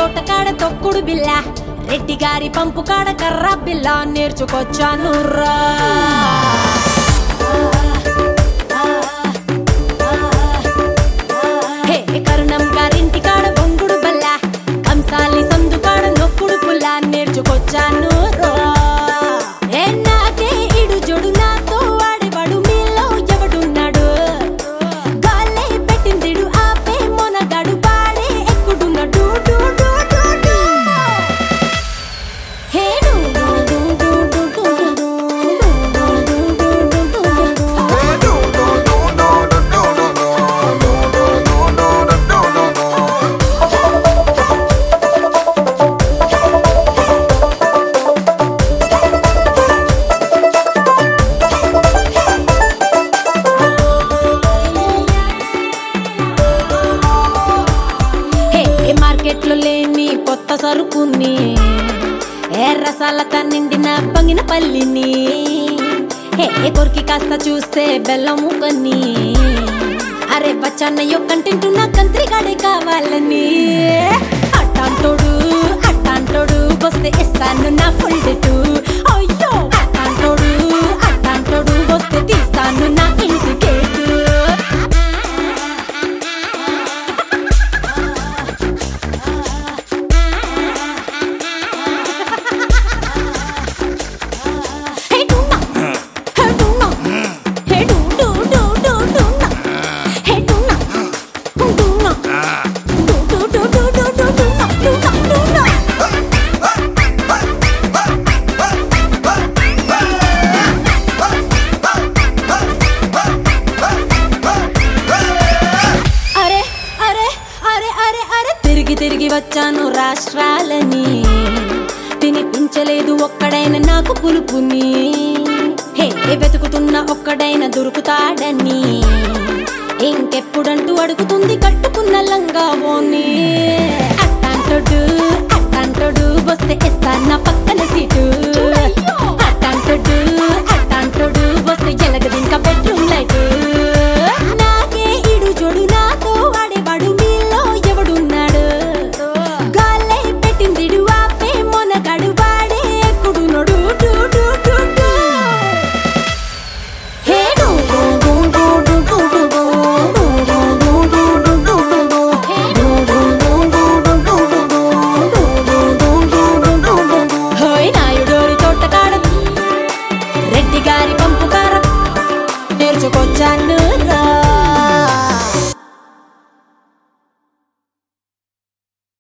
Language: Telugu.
తోటకాడ తొక్కుడు బిల్ల రెడ్డి గారి పంపు కాడ కర్ర బిల్ల నేర్చుకొచ్చాను రా హే కరుణం గారింటి కాడ బొంగుడు బల్ల కంసాలి సందు కాడ నొక్కుడు పుల్ల నేర్చుకొచ్చాను రా ఏ నాకే ఇడు జోడు నాతో వాడేవాడు మీలో ఎవడున్నాడు గాలే పెట్టిందిడు ఆపే మొనగాడు పాడే ఎక్కుడున్నాడు డు డు డు డు. హే డు డు డు డు డు డు డు డు. డు డు డు డు డు డు డు. హే మార్కెట్లో లేని కొత్త సరుకుని ఏ రసాలత నిండిన పంగిన పల్లిని హే కొరికి కాస్త చూస్తే బెల్లం ముక్కని అరే బచ్చన్నయ్యో కంటెంట్ నా కంత్రిగాడే కావాలని అట్టాంటోడు అట్టాంటోడు వస్తే ఇస్తాను నా ఫుల్ డెటు అయ్యో అట్టాంటోడు అట్టాంటోడు వస్తే తీస్తాను నా ఇంటి కేటు Hey, do not. Hey, do not. Hey, do, do, do, do, do not. Hey, do not. Do not. Do, do, do, do, do, do, do not. Do not, do not. అరే అరే అరే అరే అరే తిరిగి తిరిగి వచ్చాను రాష్ట్రాలని తినిపించలేదు ఒక్కడైన నాకు పులుపుని హే వెతుకుతున్న ఒక్కడైన దొరుకుతాడని ఇంకెప్పుడంటూ అడుగుతుంది కట్టుకున్న లంగా ఓని అట్టాంటోడు అట్టాంటోడు వస్తే ఇస్తాను నా పక్కన సీటు అట్టాంటోడు అట్టాంటోడు వస్తే ఎలగదింక బెడ్రూమ్ లైట్ నాకే ఇడు జోడు నాతో వాడేవాడు మీలో ఎవడున్నాడు గాలే పెట్టిందిడు ఆపే మొనగాడు వాడే ఎక్కుడు నొడు డు డు డు డు. హే డు డు డు డు డు డు డు డు. డు డు డు డు డు డు డు డు. హే డు డు డు డు డు డు డు డు. డు డు డు డు డు డు డు డు. హోయ్ నాయుడోరి తోటకాడ రెడ్డి గారి పంపు కార నేర్చుకొచ్చాను రా